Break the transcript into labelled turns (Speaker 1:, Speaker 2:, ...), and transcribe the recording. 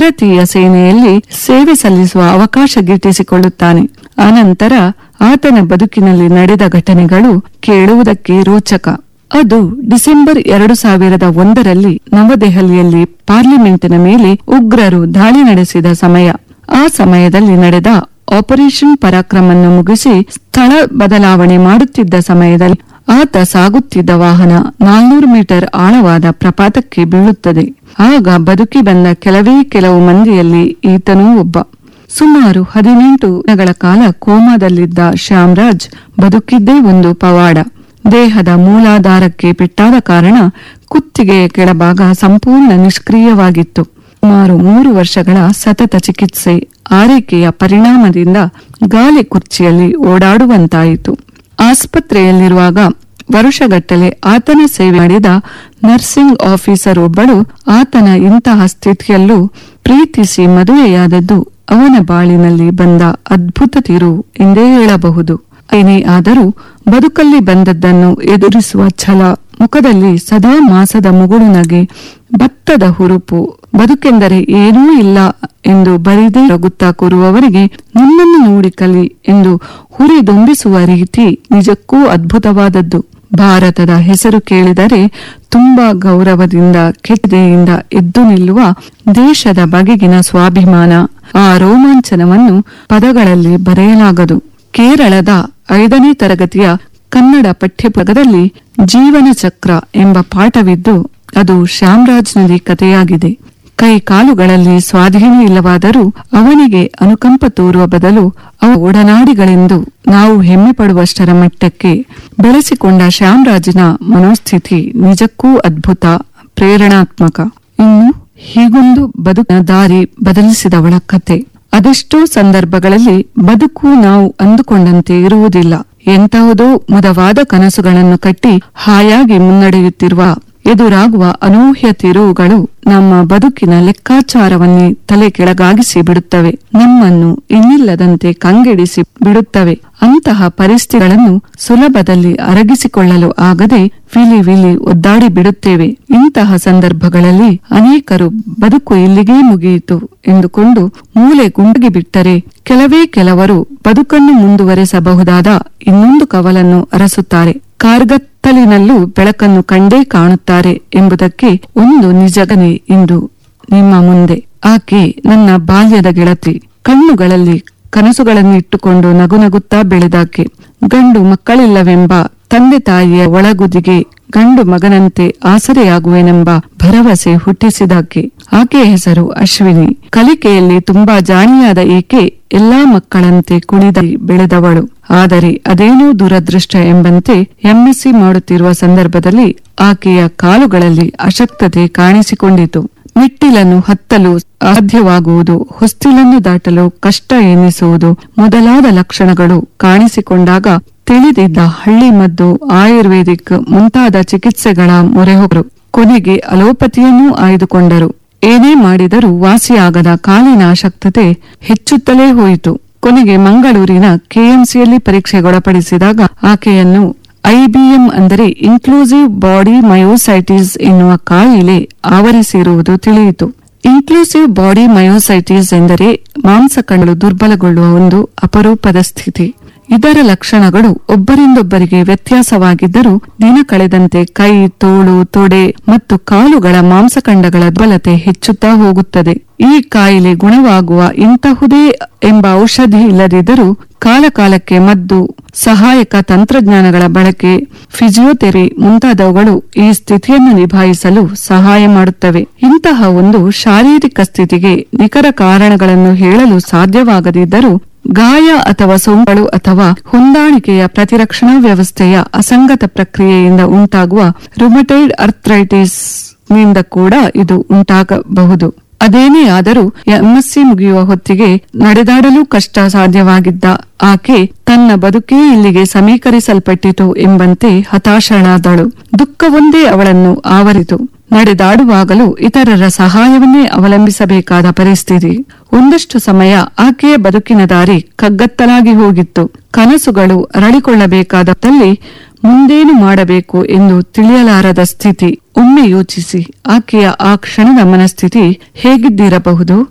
Speaker 1: ಭಾರತೀಯ ಸೇನೆಯಲ್ಲಿ ಸೇವೆ ಸಲ್ಲಿಸುವ ಅವಕಾಶ ಗಿಟ್ಟಿಸಿಕೊಳ್ಳುತ್ತಾನೆ ಅನಂತರ ಆತನ ಬದುಕಿನಲ್ಲಿ ನಡೆದ ಘಟನೆಗಳು ಕೇಳುವುದಕ್ಕೆ ರೋಚಕ ಅದು ಡಿಸೆಂಬರ್ ಎರಡು ಸಾವಿರದ ಒಂದರಲ್ಲಿ ನವದೆಹಲಿಯಲ್ಲಿ ಪಾರ್ಲಿಮೆಂಟಿನ ಮೇಲೆ ಉಗ್ರರು ದಾಳಿ ನಡೆಸಿದ ಸಮಯ ಆ ಸಮಯದಲ್ಲಿ ನಡೆದ ಆಪರೇಷನ್ ಪರಾಕ್ರಮನ್ನು ಮುಗಿಸಿ ಸ್ಥಳ ಬದಲಾವಣೆ ಮಾಡುತ್ತಿದ್ದ ಸಮಯದಲ್ಲಿ ಆತ ಸಾಗುತ್ತಿದ್ದ ವಾಹನ ನಾಲ್ನೂರು ಮೀಟರ್ ಆಳವಾದ ಪ್ರಪಾತಕ್ಕೆ ಬೀಳುತ್ತದೆ ಆಗ ಬದುಕಿ ಬಂದ ಕೆಲವೇ ಕೆಲವು ಮಂದಿಯಲ್ಲಿ ಈತನೂ ಒಬ್ಬ ಸುಮಾರು ಹದಿನೆಂಟು ದಿನಗಳ ಕಾಲ ಕೋಮಾದಲ್ಲಿದ್ದ ಶ್ಯಾಮರಾಜ್ ಬದುಕಿದ್ದೇ ಒಂದು ಪವಾಡ ದೇಹದ ಮೂಲಾಧಾರಕ್ಕೆ ಪೆಟ್ಟಾದ ಕಾರಣ ಕುತ್ತಿಗೆಯ ಕೆಳಭಾಗ ಸಂಪೂರ್ಣ ನಿಷ್ಕ್ರಿಯವಾಗಿತ್ತು ಸುಮಾರು ಮೂರು ವರ್ಷಗಳ ಸತತ ಚಿಕಿತ್ಸೆ ಆರೈಕೆಯ ಪರಿಣಾಮದಿಂದ ಗಾಲಿ ಕುರ್ಚಿಯಲ್ಲಿ ಓಡಾಡುವಂತಾಯಿತು ಆಸ್ಪತ್ರೆಯಲ್ಲಿರುವಾಗ ವರುಷಗಟ್ಟಲೆ ಆತನ ಸೇವೆ ಮಾಡಿದ ನರ್ಸಿಂಗ್ ಆಫೀಸರ್ ಒಬ್ಬಳು ಆತನ ಇಂತಹ ಸ್ಥಿತಿಯಲ್ಲೂ ಪ್ರೀತಿಸಿ ಮದುವೆಯಾದದ್ದು ಅವನ ಬಾಳಿನಲ್ಲಿ ಬಂದ ಅದ್ಭುತ ತಿರು ಎಂದೇ ಹೇಳಬಹುದು ಏನೇ ಆದರೂ ಬದುಕಲ್ಲಿ ಬಂದದ್ದನ್ನು ಎದುರಿಸುವ ಛಲ ಮುಖದಲ್ಲಿ ಸದಾ ಮಾಸದ ಮುಗುಳು ನಗೆ ಭತ್ತದ ಹುರುಪು ಬದುಕೆಂದರೆ ಏನೂ ಇಲ್ಲ ಎಂದು ಬರಿದೇ ರಗುತ್ತಾ ಕೂರುವವರಿಗೆ ನಿನ್ನನ್ನು ನೋಡಿ ಕಲಿ ಎಂದು ಹುರಿದುಂಬಿಸುವ ರೀತಿ ನಿಜಕ್ಕೂ ಅದ್ಭುತವಾದದ್ದು ಭಾರತದ ಹೆಸರು ಕೇಳಿದರೆ ತುಂಬಾ ಗೌರವದಿಂದ ಕೆಟ್ಟದೆಯಿಂದ ಎದ್ದು ನಿಲ್ಲುವ ದೇಶದ ಬಗೆಗಿನ ಸ್ವಾಭಿಮಾನ ಆ ರೋಮಾಂಚನವನ್ನು ಪದಗಳಲ್ಲಿ ಬರೆಯಲಾಗದು ಕೇರಳದ ಐದನೇ ತರಗತಿಯ ಕನ್ನಡ ಪಠ್ಯಪುಸ್ತಕದಲ್ಲಿ ಜೀವನ ಚಕ್ರ ಎಂಬ ಪಾಠವಿದ್ದು ಅದು ಶ್ಯಾಮರಾಜ್ನಲ್ಲಿ ಕಥೆಯಾಗಿದೆ ಕೈ ಕಾಲುಗಳಲ್ಲಿ ಸ್ವಾಧೀನ ಇಲ್ಲವಾದರೂ ಅವನಿಗೆ ಅನುಕಂಪ ತೋರುವ ಬದಲು ಅವ ಒಡನಾಡಿಗಳೆಂದು ನಾವು ಹೆಮ್ಮೆ ಪಡುವಷ್ಟರ ಮಟ್ಟಕ್ಕೆ ಬೆಳೆಸಿಕೊಂಡ ಶ್ಯಾಮರಾಜನ ಮನೋಸ್ಥಿತಿ ನಿಜಕ್ಕೂ ಅದ್ಭುತ ಪ್ರೇರಣಾತ್ಮಕ ಇನ್ನು ಹೀಗೊಂದು ಬದುಕಿನ ದಾರಿ ಬದಲಿಸಿದವಳ ಕತೆ ಅದೆಷ್ಟೋ ಸಂದರ್ಭಗಳಲ್ಲಿ ಬದುಕು ನಾವು ಅಂದುಕೊಂಡಂತೆ ಇರುವುದಿಲ್ಲ ಎಂತಹುದೋ ಮುದವಾದ ಕನಸುಗಳನ್ನು ಕಟ್ಟಿ ಹಾಯಾಗಿ ಮುನ್ನಡೆಯುತ್ತಿರುವ ಎದುರಾಗುವ ಅನೂಹ್ಯ ತಿರುವುಗಳು ನಮ್ಮ ಬದುಕಿನ ಲೆಕ್ಕಾಚಾರವನ್ನೇ ತಲೆ ಕೆಳಗಾಗಿಸಿ ಬಿಡುತ್ತವೆ ನಮ್ಮನ್ನು ಇನ್ನಿಲ್ಲದಂತೆ ಕಂಗೆಡಿಸಿ ಬಿಡುತ್ತವೆ ಅಂತಹ ಪರಿಸ್ಥಿತಿಗಳನ್ನು ಸುಲಭದಲ್ಲಿ ಅರಗಿಸಿಕೊಳ್ಳಲು ಆಗದೆ ವಿಲಿ ವಿಲಿ ಒದ್ದಾಡಿ ಬಿಡುತ್ತೇವೆ ಇಂತಹ ಸಂದರ್ಭಗಳಲ್ಲಿ ಅನೇಕರು ಬದುಕು ಇಲ್ಲಿಗೇ ಮುಗಿಯಿತು ಎಂದುಕೊಂಡು ಮೂಲೆ ಗುಂಡಿಗೆ ಬಿಟ್ಟರೆ ಕೆಲವೇ ಕೆಲವರು ಬದುಕನ್ನು ಮುಂದುವರೆಸಬಹುದಾದ ಇನ್ನೊಂದು ಕವಲನ್ನು ಅರಸುತ್ತಾರೆ ಕಾರ್ಗತ್ತಲಿನಲ್ಲೂ ಬೆಳಕನ್ನು ಕಂಡೇ ಕಾಣುತ್ತಾರೆ ಎಂಬುದಕ್ಕೆ ಒಂದು ನಿಜಗನೆ ಇಂದು ನಿಮ್ಮ ಮುಂದೆ ಆಕೆ ನನ್ನ ಬಾಲ್ಯದ ಗೆಳತಿ ಕಣ್ಣುಗಳಲ್ಲಿ ಕನಸುಗಳನ್ನು ಇಟ್ಟುಕೊಂಡು ನಗುನಗುತ್ತಾ ಬೆಳೆದಾಕೆ ಗಂಡು ಮಕ್ಕಳಿಲ್ಲವೆಂಬ ತಂದೆ ತಾಯಿಯ ಒಳಗುದಿಗೆ ಗಂಡು ಮಗನಂತೆ ಆಸರೆಯಾಗುವೆನೆಂಬ ಭರವಸೆ ಹುಟ್ಟಿಸಿದಾಕೆ ಆಕೆಯ ಹೆಸರು ಅಶ್ವಿನಿ ಕಲಿಕೆಯಲ್ಲಿ ತುಂಬಾ ಜಾಣಿಯಾದ ಈಕೆ ಎಲ್ಲಾ ಮಕ್ಕಳಂತೆ ಕುಣಿದ ಬೆಳೆದವಳು ಆದರೆ ಅದೇನೋ ದುರದೃಷ್ಟ ಎಂಬಂತೆ ಎಂಎಸ್ಸಿ ಮಾಡುತ್ತಿರುವ ಸಂದರ್ಭದಲ್ಲಿ ಆಕೆಯ ಕಾಲುಗಳಲ್ಲಿ ಅಶಕ್ತತೆ ಕಾಣಿಸಿಕೊಂಡಿತು ಮೆಟ್ಟಿಲನ್ನು ಹತ್ತಲು ಸಾಧ್ಯವಾಗುವುದು ಹೊಸ್ತಿಲನ್ನು ದಾಟಲು ಕಷ್ಟ ಎನ್ನಿಸುವುದು ಮೊದಲಾದ ಲಕ್ಷಣಗಳು ಕಾಣಿಸಿಕೊಂಡಾಗ ತಿಳಿದಿದ್ದ ಹಳ್ಳಿ ಮದ್ದು ಆಯುರ್ವೇದಿಕ್ ಮುಂತಾದ ಚಿಕಿತ್ಸೆಗಳ ಮೊರೆ ಹೋಗರು ಕೊನೆಗೆ ಅಲೋಪತಿಯನ್ನೂ ಆಯ್ದುಕೊಂಡರು ಏನೇ ಮಾಡಿದರೂ ವಾಸಿಯಾಗದ ಕಾಲಿನ ಅಶಕ್ತತೆ ಹೆಚ್ಚುತ್ತಲೇ ಹೋಯಿತು ಕೊನೆಗೆ ಮಂಗಳೂರಿನ ಕೆಎಂಸಿಯಲ್ಲಿ ಪರೀಕ್ಷೆಗೊಳಪಡಿಸಿದಾಗ ಆಕೆಯನ್ನು ಐಬಿಎಂ ಅಂದರೆ ಇನ್ಕ್ಲೂಸಿವ್ ಬಾಡಿ ಮಯೋಸೈಟಿಸ್ ಎನ್ನುವ ಕಾಯಿಲೆ ಆವರಿಸಿರುವುದು ತಿಳಿಯಿತು ಇನ್ಕ್ಲೂಸಿವ್ ಬಾಡಿ ಮಯೋಸೈಟಿಸ್ ಎಂದರೆ ಮಾಂಸಕಣಗಳು ದುರ್ಬಲಗೊಳ್ಳುವ ಒಂದು ಅಪರೂಪದ ಸ್ಥಿತಿ ಇದರ ಲಕ್ಷಣಗಳು ಒಬ್ಬರಿಂದೊಬ್ಬರಿಗೆ ವ್ಯತ್ಯಾಸವಾಗಿದ್ದರೂ ದಿನ ಕಳೆದಂತೆ ಕೈ ತೋಳು ತೊಡೆ ಮತ್ತು ಕಾಲುಗಳ ಮಾಂಸಖಂಡಗಳ ದುರ್ಬಲತೆ ಹೆಚ್ಚುತ್ತಾ ಹೋಗುತ್ತದೆ ಈ ಕಾಯಿಲೆ ಗುಣವಾಗುವ ಇಂತಹುದೇ ಎಂಬ ಔಷಧಿ ಇಲ್ಲದಿದ್ದರೂ ಕಾಲಕಾಲಕ್ಕೆ ಮದ್ದು ಸಹಾಯಕ ತಂತ್ರಜ್ಞಾನಗಳ ಬಳಕೆ ಫಿಸಿಯೋಥೆರಪಿ ಮುಂತಾದವುಗಳು ಈ ಸ್ಥಿತಿಯನ್ನು ನಿಭಾಯಿಸಲು ಸಹಾಯ ಮಾಡುತ್ತವೆ ಇಂತಹ ಒಂದು ಶಾರೀರಿಕ ಸ್ಥಿತಿಗೆ ನಿಖರ ಕಾರಣಗಳನ್ನು ಹೇಳಲು ಸಾಧ್ಯವಾಗದಿದ್ದರೂ ಗಾಯ ಅಥವಾ ಸೋಂಕುಗಳು ಅಥವಾ ಹೊಂದಾಣಿಕೆಯ ಪ್ರತಿರಕ್ಷಣಾ ವ್ಯವಸ್ಥೆಯ ಅಸಂಗತ ಪ್ರಕ್ರಿಯೆಯಿಂದ ಉಂಟಾಗುವ ರುಮಟೈಡ್ ಅರ್ಥ್ರೈಟಿಸ್ ನಿಂದ ಕೂಡ ಇದು ಉಂಟಾಗಬಹುದು ಅದೇನೇ ಆದರೂ ಎಂಎಸ್ಸಿ ಮುಗಿಯುವ ಹೊತ್ತಿಗೆ ನಡೆದಾಡಲು ಕಷ್ಟ ಸಾಧ್ಯವಾಗಿದ್ದ ಆಕೆ ತನ್ನ ಬದುಕೇ ಇಲ್ಲಿಗೆ ಸಮೀಕರಿಸಲ್ಪಟ್ಟಿತು ಎಂಬಂತೆ ಹತಾಶಳಾದಳು ದುಃಖವೊಂದೇ ಅವಳನ್ನು ಆವರಿತು ನಡೆದಾಡುವಾಗಲೂ ಇತರರ ಸಹಾಯವನ್ನೇ ಅವಲಂಬಿಸಬೇಕಾದ ಪರಿಸ್ಥಿತಿ ಒಂದಷ್ಟು ಸಮಯ ಆಕೆಯ ಬದುಕಿನ ದಾರಿ ಕಗ್ಗತ್ತಲಾಗಿ ಹೋಗಿತ್ತು ಕನಸುಗಳು ಅರಳಿಕೊಳ್ಳಬೇಕಾದಲ್ಲಿ ಮುಂದೇನು ಮಾಡಬೇಕು ಎಂದು ತಿಳಿಯಲಾರದ ಸ್ಥಿತಿ ಒಮ್ಮೆ ಯೋಚಿಸಿ ಆಕೆಯ ಆ ಕ್ಷಣದ ಮನಸ್ಥಿತಿ ಹೇಗಿದ್ದಿರಬಹುದು